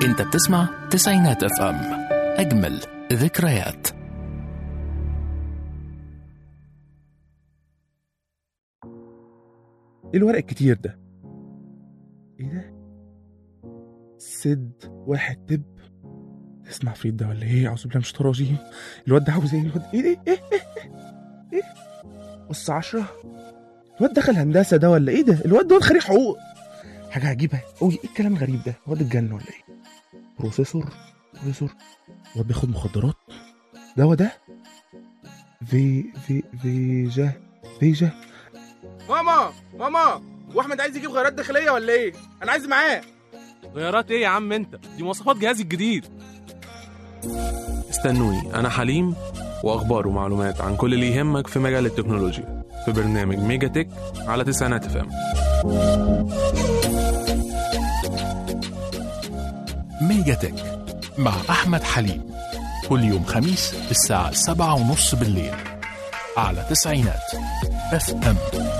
انت بتسمع تسعينات اف ام اجمل ذكريات ايه الورق الكتير ده ايه ده سد واحد تب تسمع فريد ده ولا ايه اعوذ بالله مش الرجيم الواد ده عاوز ايه الواد ايه ايه ايه ايه ايه, إيه؟ بص عشرة الواد دخل هندسة ده ولا ايه ده الواد ده خريج حقوق حاجة عجيبة قوي ايه الكلام الغريب ده الواد اتجنن ولا ايه بروفيسور بروفيسور الواد بياخد مخدرات دوا ده في في فيجا فيجا ماما ماما واحمد عايز يجيب غيارات داخليه ولا ايه انا عايز معاه غيارات ايه يا عم انت دي مواصفات جهازي الجديد استنوني انا حليم واخبار ومعلومات عن كل اللي يهمك في مجال التكنولوجيا في برنامج ميجا تك على تسعينات اف ام ميجا تك مع أحمد حليم كل يوم خميس الساعة سبعة ونص بالليل على تسعينات اف ام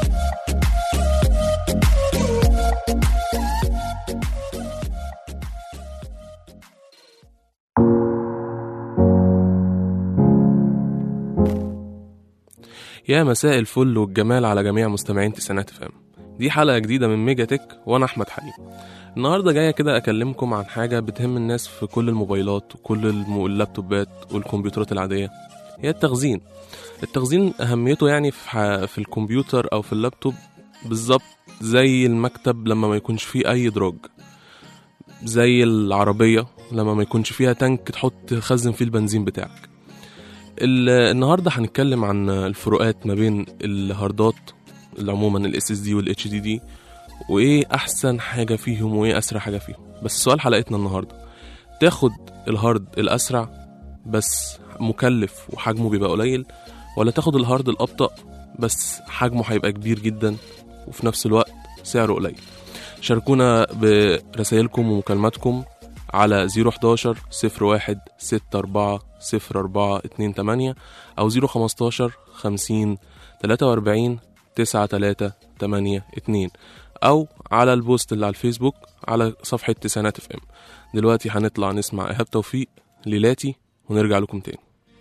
يا مساء الفل والجمال على جميع مستمعين تسعينات اف ام دي حلقة جديدة من ميجا تك وانا احمد حليم النهاردة جاية كده اكلمكم عن حاجة بتهم الناس في كل الموبايلات وكل الم- اللابتوبات والكمبيوترات العادية هي التخزين التخزين اهميته يعني في, ح- في الكمبيوتر او في اللابتوب بالظبط زي المكتب لما ما يكونش فيه اي دراج زي العربية لما ما يكونش فيها تانك تحط تخزن فيه البنزين بتاعك ال- النهارده هنتكلم عن الفروقات ما بين الهاردات اللي عموما الاس اس دي والاتش دي دي وايه احسن حاجه فيهم وايه اسرع حاجه فيهم بس سؤال حلقتنا النهارده تاخد الهارد الاسرع بس مكلف وحجمه بيبقى قليل ولا تاخد الهارد الابطا بس حجمه هيبقى كبير جدا وفي نفس الوقت سعره قليل شاركونا برسائلكم ومكالماتكم على 011 01 64 04 28 أو 015 50 43 93 82 أو على البوست اللي على الفيسبوك على صفحة تسعينات اف ام دلوقتي هنطلع نسمع إيهاب توفيق ليلاتي ونرجع لكم تاني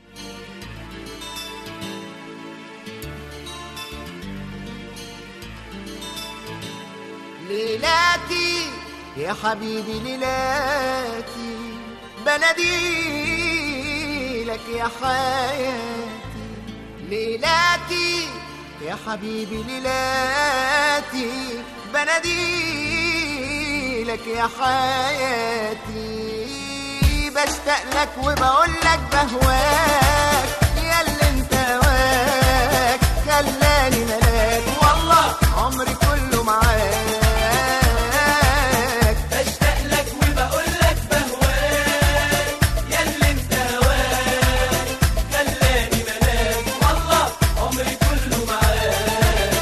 ليلاتي يا حبيبي ليلاتي بناديلك يا حياتي ليلاتي يا حبيبي ليلاتي بناديلك يا حياتي بشتاق لك وبقول لك بهواك يا اللي انت هواك خلاني ملاك والله عمري كله معاك بشتاق لك وبقول لك بهواك يا اللي انت هواك خلاني ملاك والله عمري كله معاك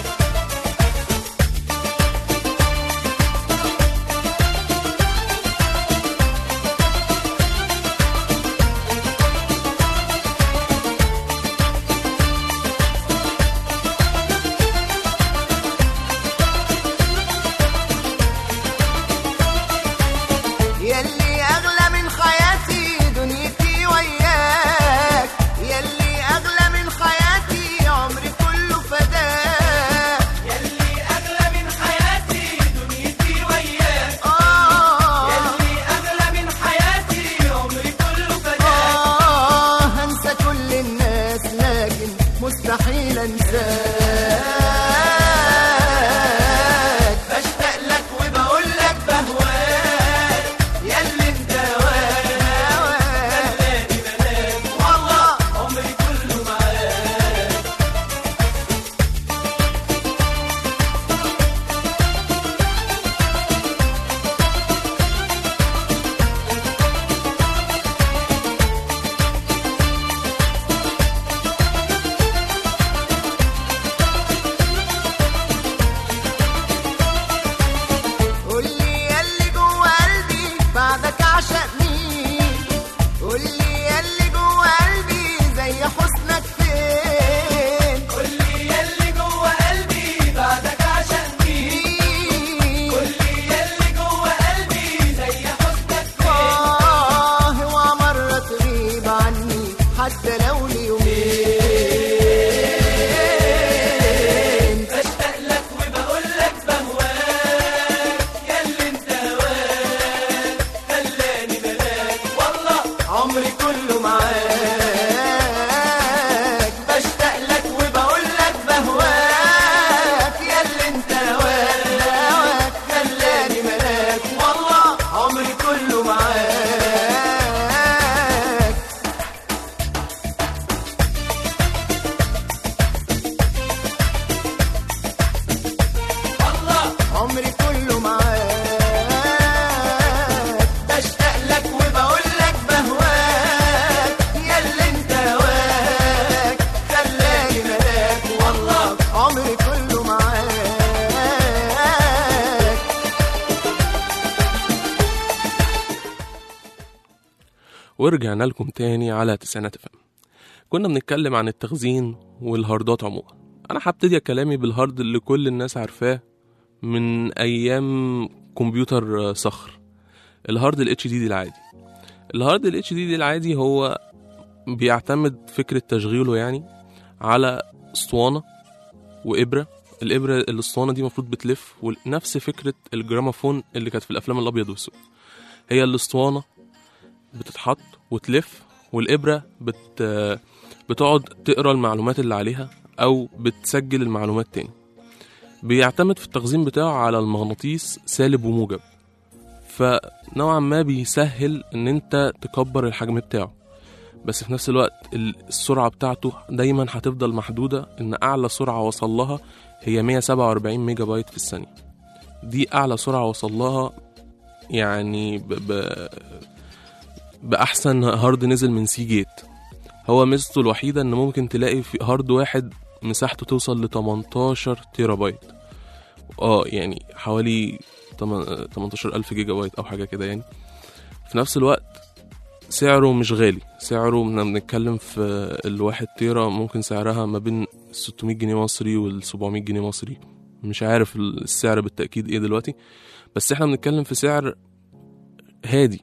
ورجعنا لكم تاني على تسعينات فم كنا بنتكلم عن التخزين والهاردات عموما انا هبتدي كلامي بالهارد اللي كل الناس عارفاه من ايام كمبيوتر صخر الهارد الاتش دي دي العادي الهارد الاتش دي دي العادي هو بيعتمد فكرة تشغيله يعني على اسطوانة وإبرة الإبرة الاسطوانة دي المفروض بتلف ونفس فكرة الجراموفون اللي كانت في الأفلام الأبيض والأسود هي الاسطوانة بتتحط وتلف والإبرة بت بتقعد تقرا المعلومات اللي عليها أو بتسجل المعلومات تاني بيعتمد في التخزين بتاعه على المغناطيس سالب وموجب فنوعا ما بيسهل ان انت تكبر الحجم بتاعه بس في نفس الوقت ال- السرعة بتاعته دايما هتفضل محدودة ان اعلى سرعة وصل لها هي 147 ميجا بايت في الثانية دي اعلى سرعة وصل لها يعني ب... ب... بأحسن هارد نزل من سي جيت هو ميزته الوحيدة ان ممكن تلاقي في هارد واحد مساحته توصل ل 18 تيرا بايت اه يعني حوالي 18 ألف جيجا بايت أو حاجة كده يعني في نفس الوقت سعره مش غالي سعره من بنتكلم في الواحد تيرا ممكن سعرها ما بين 600 جنيه مصري وال 700 جنيه مصري مش عارف السعر بالتأكيد ايه دلوقتي بس احنا بنتكلم في سعر هادي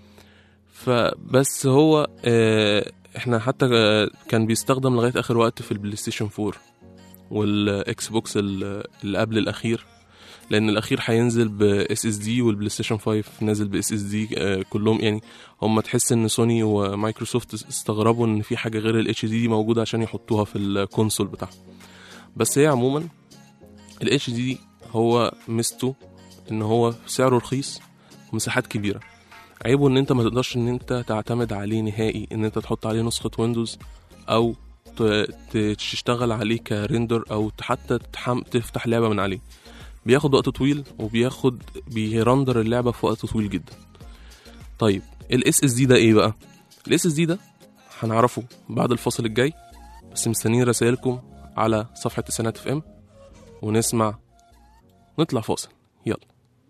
فبس هو اه احنا حتى آه، كان بيستخدم لغاية آخر وقت في البلاي ستيشن 4 والاكس بوكس ال- اللي قبل الأخير لان الاخير هينزل باس اس دي والبلاي ستيشن 5 نازل باس اس دي كلهم يعني هم تحس ان سوني ومايكروسوفت استغربوا ان في حاجه غير الاتش دي دي موجوده عشان يحطوها في الكونسول بتاعهم بس هي عموما الاتش دي دي هو ميزته ان هو سعره رخيص ومساحات كبيره عيبه ان انت ما تقدرش ان انت تعتمد عليه نهائي ان انت تحط عليه نسخه ويندوز او ت- ت- تشتغل عليه كريندر او حتى تحم... تفتح لعبه من عليه بياخد وقت طويل وبياخد بيرندر اللعبه في وقت طويل جدا طيب الاس اس دي ده ايه بقى الاس اس دي ده هنعرفه بعد الفاصل الجاي بس مستنيين رسائلكم على صفحه تسعينات اف ام ونسمع نطلع فاصل يلا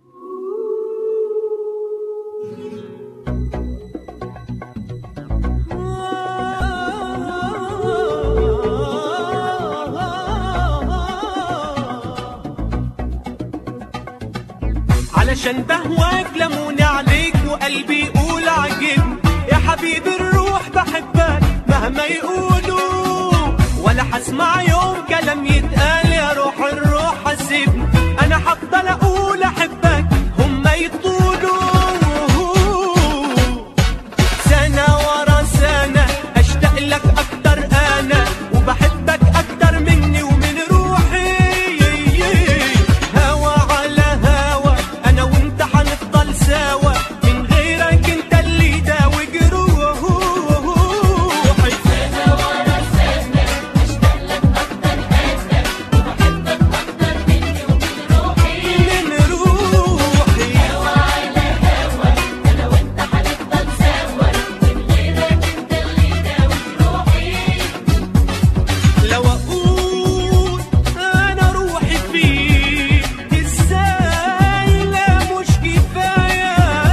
علشان بهواك لموني عليك وقلبي يقول عجبني يا حبيبي الروح بحبك مهما يقولوا ولا هسمع يوم كلام يتقال يا روح الروح حسبني انا هفضل اقول احبك هما يطولوا سنة ورا سنة أشتاق لك أكتر أنا وبحبك أكتر مني ومن روحي هوا على هوا أنا وأنت هنفضل سوا من غيرك أنت اللي داوي جروحي من روحي لو اقول انا روحي فيك ازاي لا مش كفايه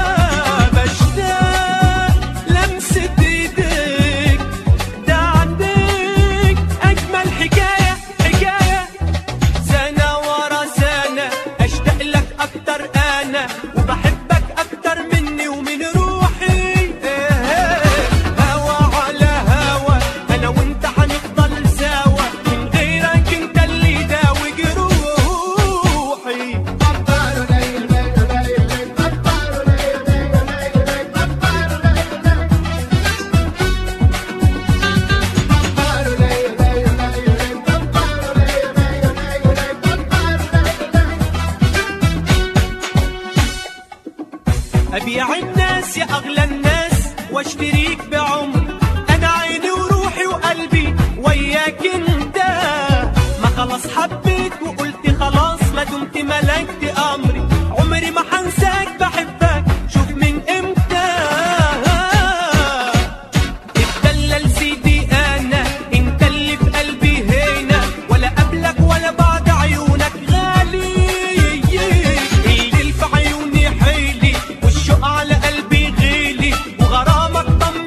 بشتاق لمسه ايديك ده عندك اجمل حكايه حكايه سنه ورا سنه اشتاق لك اكتر انا وبحبك اكتر مني ومن روحي هوا على هوا انا وانت هنفضل سوا من غيرك انت اللي داوي جروحي ابيع الناس يا اغلى الناس واشتريك بعمر انا عيني وروحي وقلبي وياك انت ما خلاص حبيت وقلت خلاص ما دمت ملكت امري عمري ما هنساك بحبك شوف من امتى اتدلل سيدي انا انت اللي في قلبي هنا ولا قبلك ولا بعد عيونك غالي الليل في عيوني حيلي والشوق على قلبي غيلي وغرامك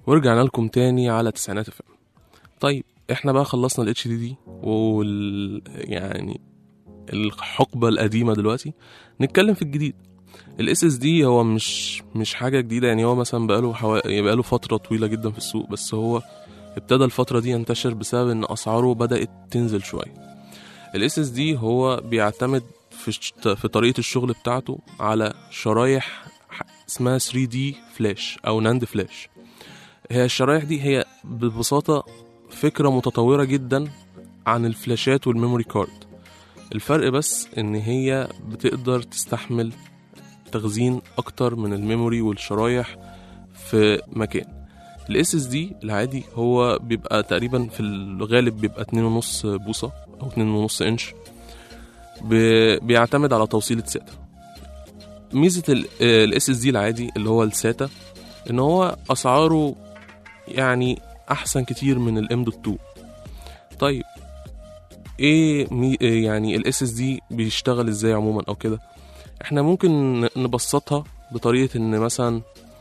ورجعنا لكم تاني على تسعينات اف طيب احنا بقى خلصنا الاتش دي دي وال يعني الحقبة القديمة دلوقتي نتكلم في الجديد الاس اس دي هو مش مش حاجة جديدة يعني هو مثلا بقاله حوا... بقاله فترة طويلة جدا في السوق بس هو ابتدى الفترة دي ينتشر بسبب ان اسعاره بدأت تنزل شوية الاس اس دي هو بيعتمد في الش- في طريقة الشغل بتاعته على شرايح ح- اسمها 3D فلاش او ناند فلاش هي الشرايح دي هي ببساطة فكرة متطورة جدا عن الفلاشات والميموري كارد الفرق بس ان هي بتقدر تستحمل تخزين اكتر من الميموري والشرايح في مكان الاس اس دي العادي هو بيبقى تقريبا في الغالب بيبقى 2.5 بوصة او 2.5 انش ب- بيعتمد على توصيلة ساتا ميزة الاس اس دي العادي اللي هو الساتا ان هو اسعاره يعني احسن كتير من الام دوت 2 طيب ايه مي إيه يعني الاس اس دي بيشتغل ازاي عموما او كده احنا ممكن ن- نبسطها بطريقه ان مثلا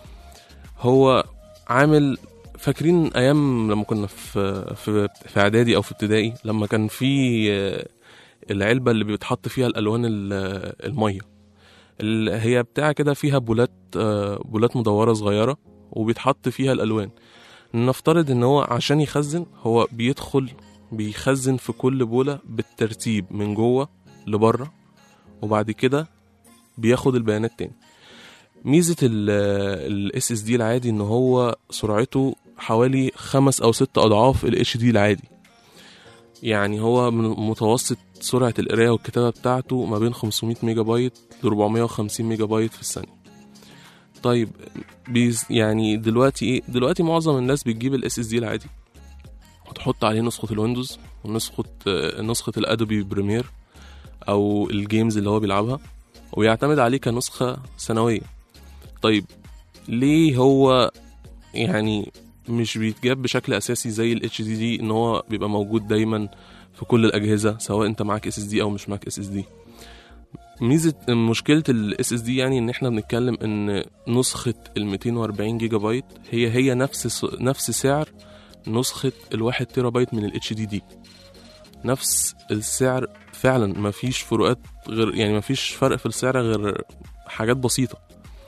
هو عامل فاكرين ايام لما كنا في في في اعدادي او في ابتدائي لما كان في آه، العلبه اللي بيتحط فيها الالوان ال- الميه ال- هي بتاع كده فيها بولات آه، بولات مدوره صغيره وبيتحط فيها الالوان نفترض ان هو عشان يخزن هو بيدخل بيخزن في كل بولة بالترتيب من جوه لبره وبعد كده بياخد البيانات تاني ميزة الاس اس دي العادي ان هو سرعته حوالي خمس او ست اضعاف الاتش دي العادي يعني هو من متوسط سرعة القراية والكتابة بتاعته ما بين 500 ميجا بايت ل 450 ميجا بايت في الثانية طيب بيز يعني دلوقتي ايه دلوقتي معظم الناس بتجيب الاس اس دي العادي وتحط عليه نسخة الويندوز ونسخة آه، نسخة الادوبي بريمير او الجيمز اللي هو بيلعبها ويعتمد عليه كنسخة سنوية طيب ليه هو يعني مش بيتجاب بشكل اساسي زي الاتش دي دي ان هو بيبقى موجود دايما في كل الاجهزة سواء انت معاك اس اس دي او مش معاك اس اس دي ميزة مشكلة الاس اس دي يعني ان احنا بنتكلم ان نسخة ال 240 جيجا بايت هي هي نفس نفس سعر نسخة الواحد تيرا بايت من الاتش دي دي نفس السعر فعلا مفيش فروقات غير يعني مفيش فرق في السعر غير حاجات بسيطة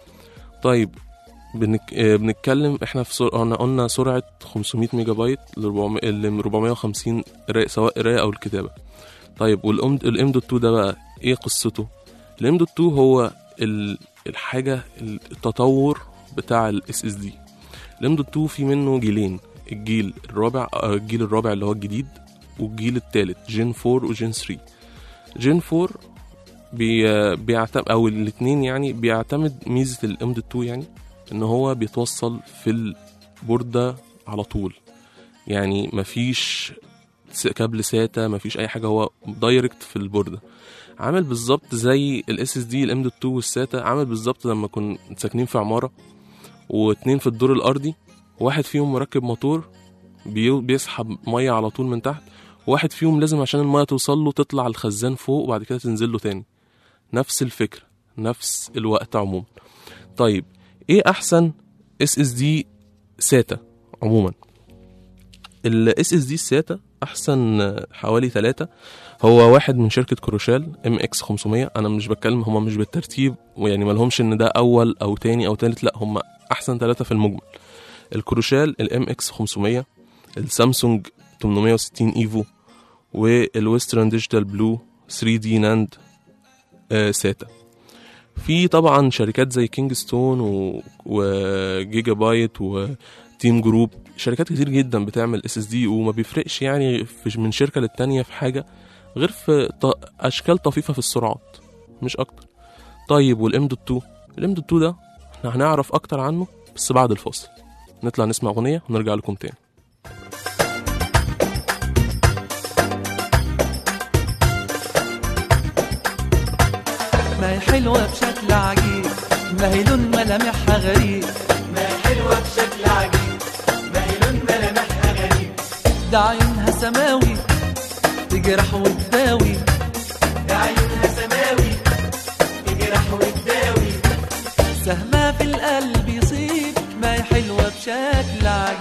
طيب بنك... آه، بنتكلم احنا في سر... قلنا قلنا سرعة 500 ميجا بايت ل 400 ل 450 قراية سواء قراية او الكتابة طيب والام الام دوت 2 ده بقى ايه قصته الام دوت 2 هو ال... الحاجة التطور بتاع الاس اس دي الام دوت 2 في منه جيلين الجيل الرابع آه، الجيل الرابع اللي هو الجديد والجيل الثالث جين 4 وجين 3 جين 4 بي بيعتمد او الاثنين يعني بيعتمد ميزه الام دوت 2 يعني ان هو بيتوصل في البورده على طول يعني مفيش س- كابل ساتا مفيش اي حاجه هو دايركت في البورده عامل بالظبط زي الاس اس دي الام دوت 2 والساتا عامل بالظبط لما كنا ساكنين في عماره واتنين في الدور الارضي واحد فيهم مركب موتور بي- بيسحب ميه على طول من تحت واحد فيهم لازم عشان الميه توصل له تطلع الخزان فوق وبعد كده تنزل له تاني نفس الفكره نفس الوقت عموما طيب ايه احسن اس اس دي ساتا عموما الاس اس دي الساتا احسن آه، حوالي ثلاثة هو واحد من شركة كروشال ام اكس 500 انا مش بتكلم هما مش بالترتيب ويعني ملهمش ان ده اول او تاني او تالت لا هما احسن ثلاثة في المجمل الكروشال الام اكس 500 السامسونج 860 ايفو والويسترن ديجيتال بلو 3 دي ناند آه ساتا في طبعا شركات زي كينجستون و... وجيجا بايت وتيم جروب شركات كتير جدا بتعمل اس اس دي وما بيفرقش يعني في من شركه للتانيه في حاجه غير في ط... اشكال طفيفه في السرعات مش اكتر طيب والام دوت 2 الام دوت 2 ده احنا هنعرف اكتر عنه بس بعد الفاصل نطلع نسمع اغنيه ونرجع لكم تاني ما هي حلوة بشكل عجيب ما هي لون ملامحها غريب ما هي حلوة بشكل عجيب ما هي لون ملامحها غريب ده عيونها سماوي تجرح وتداوي ده عيونها سماوي تجرح وتداوي سهمها في القلب يصيب ما هي حلوة بشكل عجيب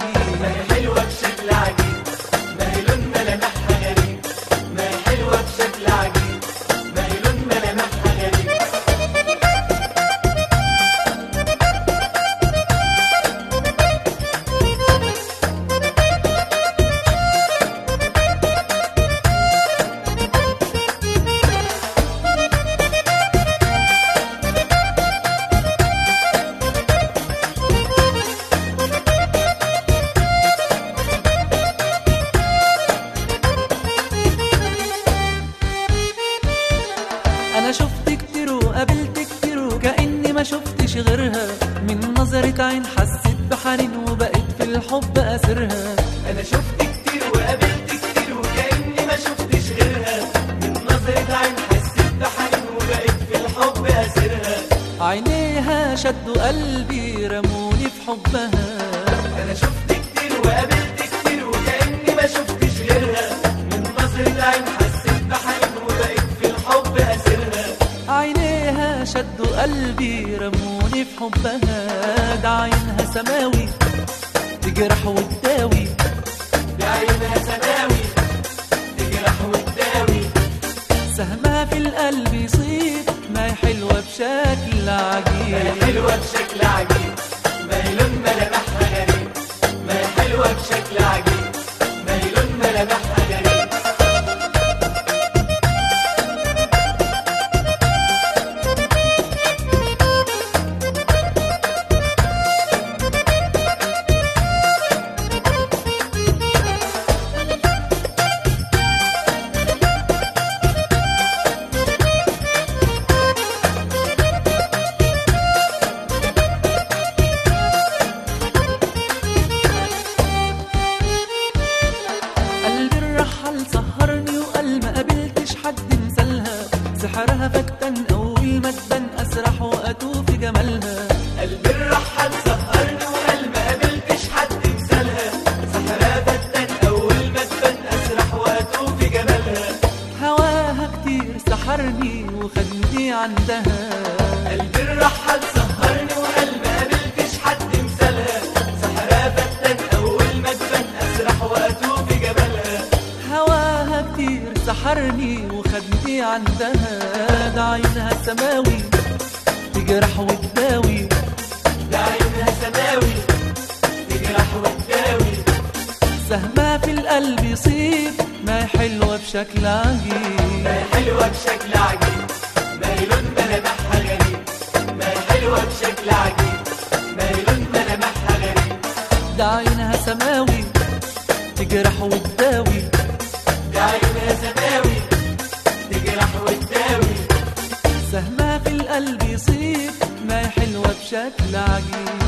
نظرة عين حسيت بحنين وبقيت في الحب أسرها انا شفت كتير وقابلت كتير وكأني ما شفتش غيرها من نظرة عين حسيت بحنين وبقيت في الحب اسيرها عينيها شدوا قلبي رموني في حبها انا شفت كتير وقابلت كتير وكأني ما شفتش غيرها من نظرة عين حسيت بحنين وبقيت في الحب اسيرها عينيها شدوا قلبي رموني في حبها ده عينها سماوي تجرح وتداوي بعينها سماوي تجرح وتداوي سهمها في القلب يصيب ما هي حلوة بشكل ما هي عجيب حلوة بشكل عجيب ما هي لون ملامحها غريب ما هي حلوة بشكل عجيب ما هي لون ملامحها غريب قلبي الرحل سهرني وقال ما قابلتش حد مثلها سحرها فتن أول ما تبان أسرح وأتوه في جمالها قلبي الرحل سهرني وقال ما قابلتش حد مثالها سحرها فتن اول ما تبان اسرح واتوه في جمالها هواها كتير سحرني وخدني عندها قلبي الرحل سهرني وقال ما قابلتش حد مثالها سحرها فتن اول ما تبان اسرح واتوه في جمالها هواها كتير سحرني وخدني عندها ده عينها سماوي تجرح وتداوي ده عينها سماوي تجرح وتداوي سهمها في القلب يصيب ما هي حلوة بشكل عجيب ما هي حلوة بشكل عجيب ما هي لون ملامحها غريب ما هي حلوة بشكل عجيب ما هي لون ملامحها غريب ده عينها سماوي تجرح وتداوي ده عينها سماوي تجرح وتداوي سهمها في القلب يصيب ما هي حلوة بشكل عجيب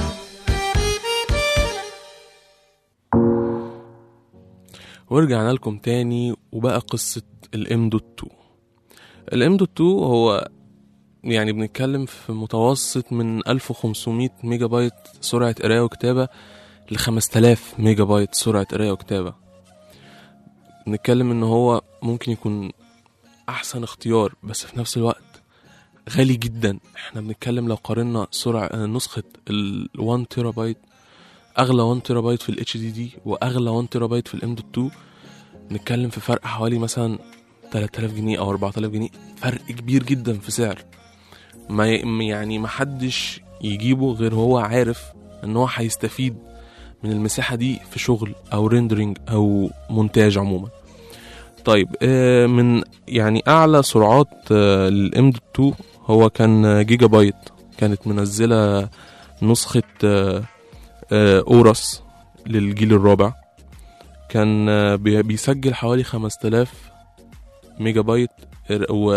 ورجعنا لكم تاني وبقى قصة الام دوت 2 الام دوت 2 هو يعني بنتكلم في متوسط من 1500 ميجا بايت سرعة قراية وكتابة ل 5000 ميجا بايت سرعة قراية وكتابة بنتكلم ان هو ممكن يكون احسن اختيار بس في نفس الوقت غالي جدا احنا بنتكلم لو قارنا سرعة نسخة ال 1 تيرا بايت اغلى 1 تيرا بايت في الاتش دي دي واغلى 1 تيرا بايت في الام دوت 2 نتكلم في فرق حوالي مثلا 3000 جنيه او 4000 جنيه فرق كبير جدا في سعر ما ي- يعني ما حدش يجيبه غير هو عارف ان هو هيستفيد من المساحة دي في شغل او ريندرينج او مونتاج عموما طيب آه، من يعني اعلى سرعات الام دوت 2 هو كان جيجا بايت كانت منزلة نسخة آه، آه، اورس للجيل الرابع كان آه، بي- بيسجل حوالي 5000 ميجا بايت و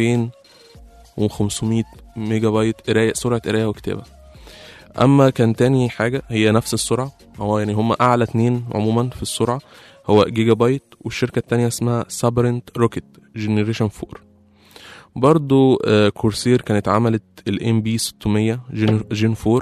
2500 ميجا بايت قرايه سرعه قرايه وكتابه اما كان تاني حاجه هي نفس السرعه هو يعني هما اعلى اتنين عموما في السرعه هو جيجا بايت والشركه التانية اسمها سابرنت روكيت جنريشن 4 برضو آه، كورسير كانت عملت الام بي 600 جن, جن 4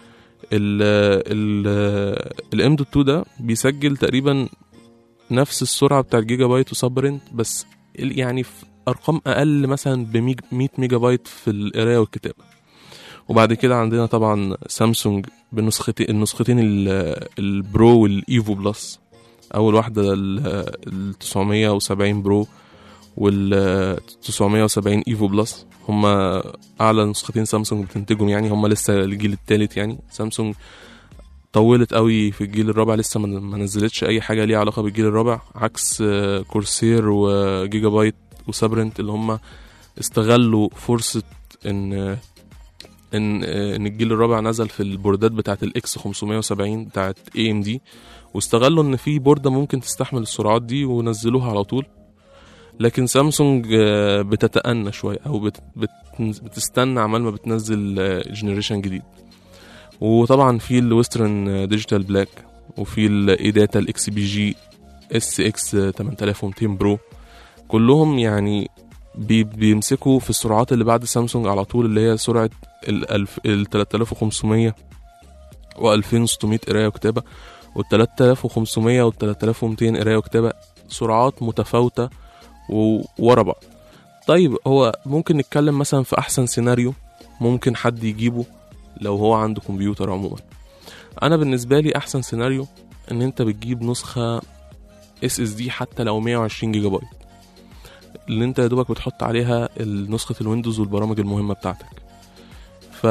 الام دوت 2 ده بيسجل تقريبا نفس السرعه بتاع الجيجا بايت وسابرنت بس ال- يعني في ارقام اقل مثلا ب 100 ميجا بايت في القرايه والكتابه وبعد كده عندنا طبعا سامسونج بنسختين النسختين ال- البرو والايفو بلس اول واحده ال 970 برو وال 970 ايفو بلس هما اعلى نسختين سامسونج بتنتجهم يعني هما لسه الجيل الثالث يعني سامسونج طولت قوي في الجيل الرابع لسه ما ما نزلتش اي حاجه ليها علاقه بالجيل الرابع عكس آه، كورسير وجيجا بايت وسابرنت اللي هم استغلوا فرصه ان آه، ان آه، ان الجيل الرابع نزل في البوردات بتاعه الاكس 570 بتاعه اي ام دي واستغلوا ان في بورده ممكن تستحمل السرعات دي ونزلوها على طول لكن سامسونج آه، بتتأنى شويه او بت بت بتستنى عمال ما بتنزل جنريشن جديد وطبعا في الويسترن ديجيتال بلاك وفي الايداتا الاكس بي جي اس اكس 8200 برو كلهم يعني بي بيمسكوا في السرعات اللي بعد سامسونج على طول اللي هي سرعة ال الف- ال 3500 و 2600 قراية وكتابة وال 3500 وال 3200 قراية وكتابة سرعات متفاوتة وورا بعض طيب هو ممكن نتكلم مثلا في أحسن سيناريو ممكن حد يجيبه لو هو عنده كمبيوتر عموما أنا بالنسبة لي أحسن سيناريو إن أنت بتجيب نسخة اس اس دي حتى لو 120 جيجا بايت اللي انت يا دوبك بتحط عليها نسخة الويندوز والبرامج المهمة بتاعتك ف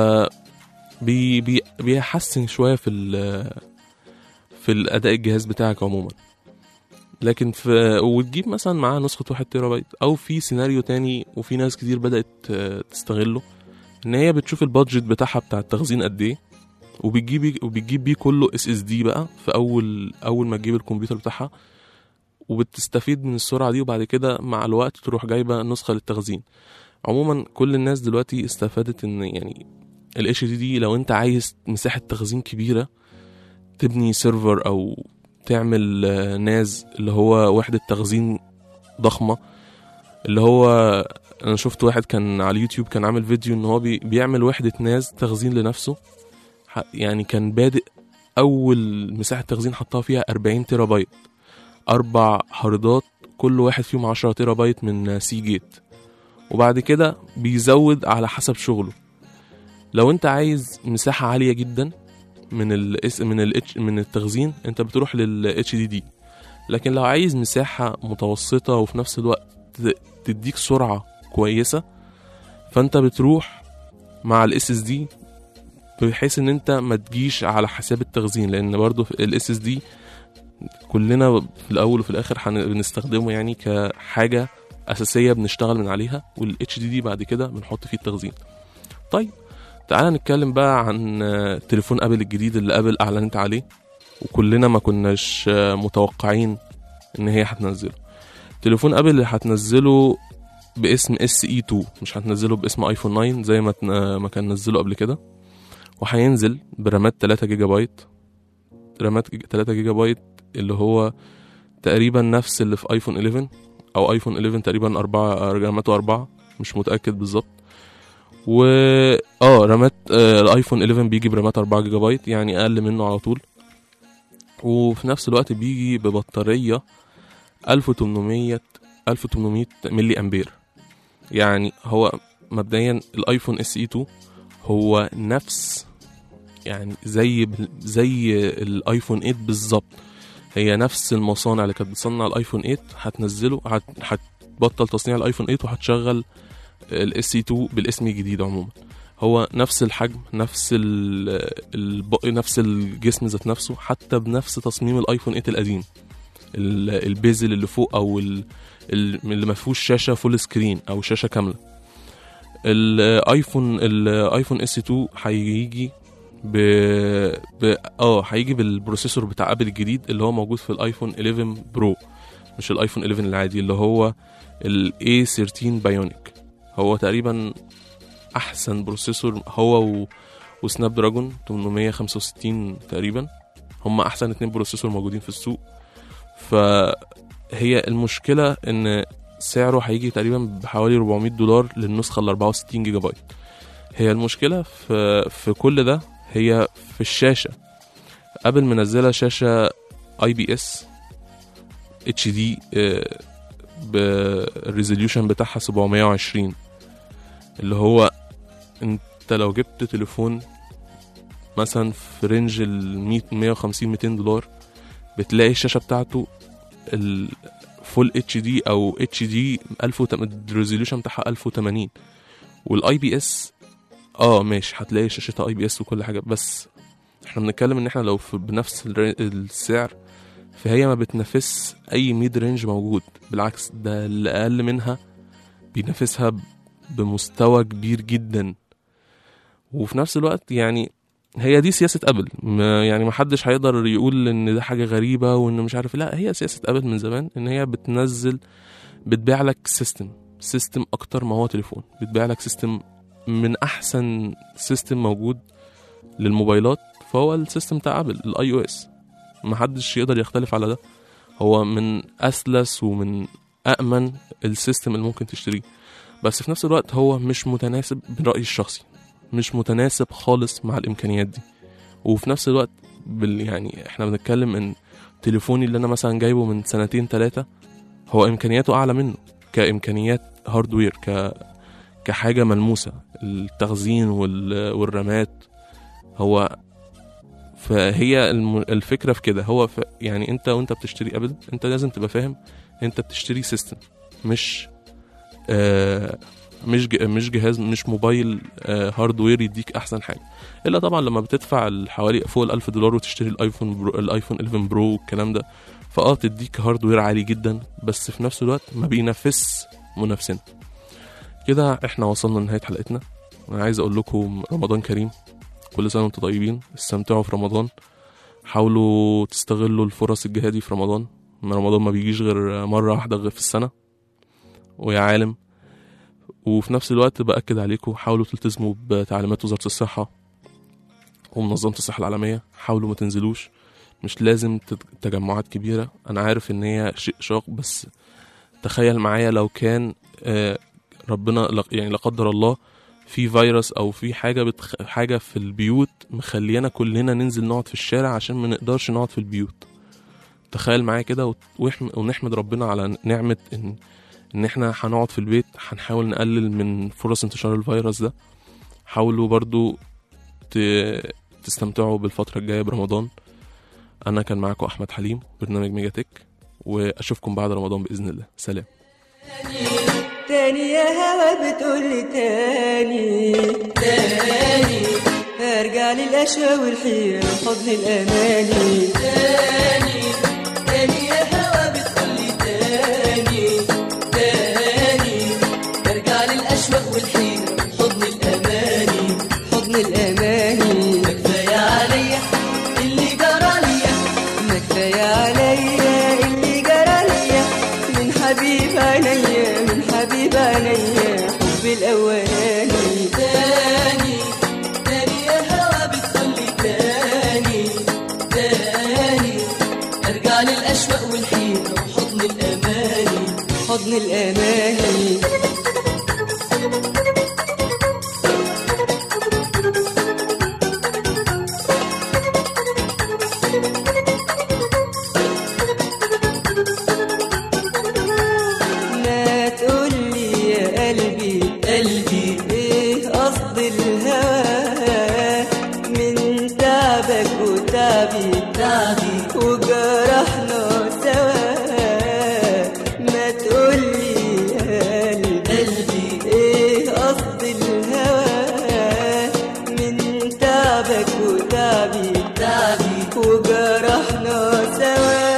بي بي بيحسن شوية في ال في الأداء الجهاز بتاعك عموما لكن في وتجيب مثلا معاه نسخة واحد تيرا بايت أو في سيناريو تاني وفي ناس كتير بدأت آه، تستغله إن هي بتشوف البادجت بتاعها بتاع التخزين قد إيه وبتجيب وبتجيب بيه كله اس اس دي بقى في أول أول ما تجيب الكمبيوتر بتاعها وبتستفيد من السرعة دي وبعد كده مع الوقت تروح جايبة نسخة للتخزين عموما كل الناس دلوقتي استفادت ان يعني ال HDD لو انت عايز مساحة تخزين كبيرة تبني سيرفر او تعمل آه، ناز اللي هو وحدة تخزين ضخمة اللي هو انا شفت واحد كان على اليوتيوب كان عامل فيديو ان هو بي بيعمل وحدة ناز تخزين لنفسه ح- يعني كان بادئ اول مساحة تخزين حطها فيها 40 تيرا بايت اربع هاردات كل واحد فيهم 10 تيرا بايت من سي جيت وبعد كده بيزود على حسب شغله لو انت عايز مساحة عالية جدا من ال من ال من التخزين انت بتروح لل HDD لكن لو عايز مساحة متوسطة وفي نفس الوقت ت- تديك سرعة كويسة فانت بتروح مع ال SSD بحيث ان انت ما تجيش على حساب التخزين لان برضو ال SSD كلنا في الاول وفي الاخر هن- بنستخدمه يعني كحاجه اساسيه بنشتغل من عليها والاتش دي دي بعد كده بنحط فيه التخزين طيب تعالى نتكلم بقى عن آه، تليفون ابل الجديد اللي ابل اعلنت عليه وكلنا ما كناش آه، متوقعين ان هي هتنزله تليفون ابل اللي هتنزله باسم اس اي 2 مش هتنزله باسم ايفون 9 زي ما تن- ما كان نزله قبل كده وهينزل برامات 3 جيجا بايت رامات 3 جيجا بايت اللي هو تقريبا نفس اللي في ايفون 11 او ايفون 11 تقريبا 4 راماته 4 مش متاكد بالظبط و اه رامات آه الايفون 11 بيجي برامات 4 جيجا بايت يعني اقل منه على طول وفي نفس الوقت بيجي ببطاريه 1800 1800 ملي امبير يعني هو مبدئيا الايفون اس اي 2 هو نفس يعني زي زي الايفون 8 بالظبط هي نفس المصانع اللي كانت بتصنع الايفون 8 هتنزله هت- هتبطل تصنيع الايفون 8 وهتشغل الاس اي 2 بالاسم الجديد عموما هو نفس الحجم نفس ال البق نفس الجسم ذات نفسه حتى بنفس تصميم الايفون 8 القديم ال- البيزل اللي فوق او ال- ال- اللي ما فيهوش شاشه فول سكرين او شاشه كامله الايفون الايفون اس 2 هيجي ب... ب... اه هيجي بالبروسيسور بتاع ابل الجديد اللي هو موجود في الايفون 11 برو مش الايفون 11 العادي اللي هو ال A13 بايونيك هو تقريبا احسن بروسيسور هو و... وسناب دراجون 865 تقريبا هم احسن اتنين بروسيسور موجودين في السوق فهي المشكله ان سعره هيجي تقريبا بحوالي 400 دولار للنسخه ال 64 جيجا بايت هي المشكله في في كل ده هي في الشاشه ابل منزله شاشه اي بي اس اتش دي بالريزوليوشن بتاعها 720 اللي هو انت لو جبت تليفون مثلا في رينج ال 100 150 200 دولار بتلاقي الشاشه بتاعته الفول اتش دي او اتش دي الريزوليوشن بتاعها 1080 والاي بي اس اه ماشي هتلاقي شاشتها اي بي اس وكل حاجه بس احنا بنتكلم ان احنا لو في بنفس الري- السعر فهي ما بتنافس اي ميد رينج موجود بالعكس ده اللي اقل منها بينافسها ب- بمستوى كبير جدا وفي نفس الوقت يعني هي دي سياسة أبل ما يعني ما حدش هيقدر يقول إن ده حاجة غريبة وإن مش عارف لا هي سياسة أبل من زمان إن هي بتنزل بتبيع لك سيستم سيستم أكتر ما هو تليفون بتبيع لك سيستم من أحسن سيستم موجود للموبايلات فهو السيستم بتاع ابل الاي او اس محدش يقدر يختلف على ده هو من اسلس ومن أأمن السيستم اللي ممكن تشتريه بس في نفس الوقت هو مش متناسب برأيي الشخصي مش متناسب خالص مع الإمكانيات دي وفي نفس الوقت بال يعني احنا بنتكلم ان تليفوني اللي انا مثلا جايبه من سنتين ثلاثة هو امكانياته اعلى منه كامكانيات هاردوير ك كحاجة ملموسة التخزين وال... والرامات هو فهي الم... الفكرة في كده هو ف... يعني انت وانت بتشتري ابل انت لازم تبقى فاهم انت بتشتري سيستم مش آه مش ج... مش جهاز مش موبايل آه هاردوير يديك احسن حاجه الا طبعا لما بتدفع حوالي فوق ال 1000 دولار وتشتري الايفون برو الايفون 11 برو والكلام ده فاه تديك هاردوير عالي جدا بس في نفس الوقت ما بينافس منافسين كده احنا وصلنا لنهايه حلقتنا انا عايز اقول لكم رمضان كريم كل سنه وانتم طيبين استمتعوا في رمضان حاولوا تستغلوا الفرص الجهادي في رمضان ما رمضان ما بيجيش غير مرة واحدة غير في السنة ويا عالم وفي نفس الوقت بأكد عليكم حاولوا تلتزموا بتعليمات وزارة الصحة ومنظمة الصحة العالمية حاولوا ما تنزلوش مش لازم تت- تجمعات كبيرة أنا عارف إن هي شيء شاق بس تخيل معايا لو كان آه، ربنا لا- يعني لا قدر الله في فيروس او في حاجه بتخ... حاجه في البيوت مخلينا كلنا ننزل نقعد في الشارع عشان ما نقدرش نقعد في البيوت تخيل معايا كده وت- وإحم- ونحمد ربنا على نعمه ان ان احنا هنقعد في البيت هنحاول نقلل من فرص انتشار الفيروس ده حاولوا برضو ت... تستمتعوا بالفتره الجايه برمضان انا كان معاكم احمد حليم برنامج ميجاتك واشوفكم بعد رمضان باذن الله سلام تاني يا هوا بتقولي تاني تاني ارجع للاشياء والحيرة حضن الاماني تاني تاني يا هوا بتقولي تاني تاني ارجع للاشواق والحيرة حضن الاماني حضن الاماني ما كفايه عليا اللي جرى ليا ما كفايه عليا اللي جرى ليا من حبيب عينيا من حبيب عينيا حب الاولاني تاني تاني يا هوا بتقولي تاني تاني ارجع للاشواق والحيره وحضن الاماني حضن الاماني ما تقولي يا قلبي قلبي ايه قصد الهوى من تعبك وتعبي تعبي وجرحنا سوا ما تقولي يا قلبي قلبي ايه قصد الهوى من تعبك وتعبي تعبي وجرحنا سوا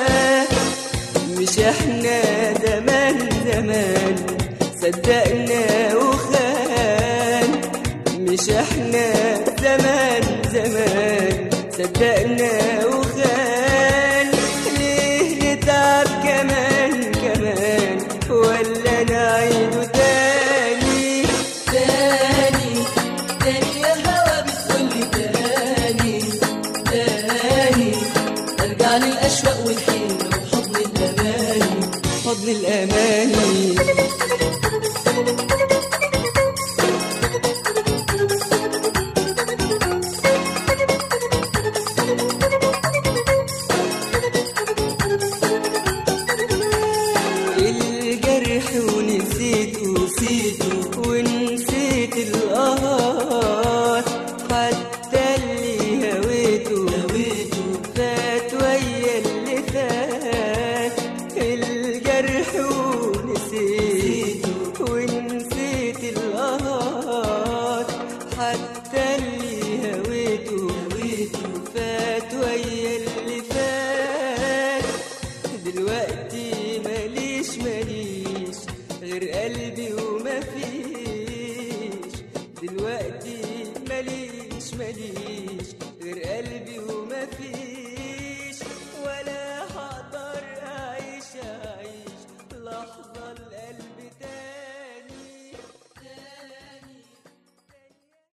مش احنا زمان زمان صدقنا وخان مش احنا زمان زمان صدقنا وخان ليه نتعب كمان كمان ولا نعيده تاني تاني تاني يا هوا بتقولي تاني تاني ارجع للاشواق والحيرة وحضن الاماني حضن الاماني الجرح ونسيته نسيته ونسيت القهر حتى اللي هويته هويته فات ويا اللي فات الجرح ونسيته ونسيت القهر حتى اللي هويته هويته فات ويا اللي فات دلوقتي ماليش ماليش غير قلبي وما فيش دلوقتي ماليش ماليش غير قلبي وما فيش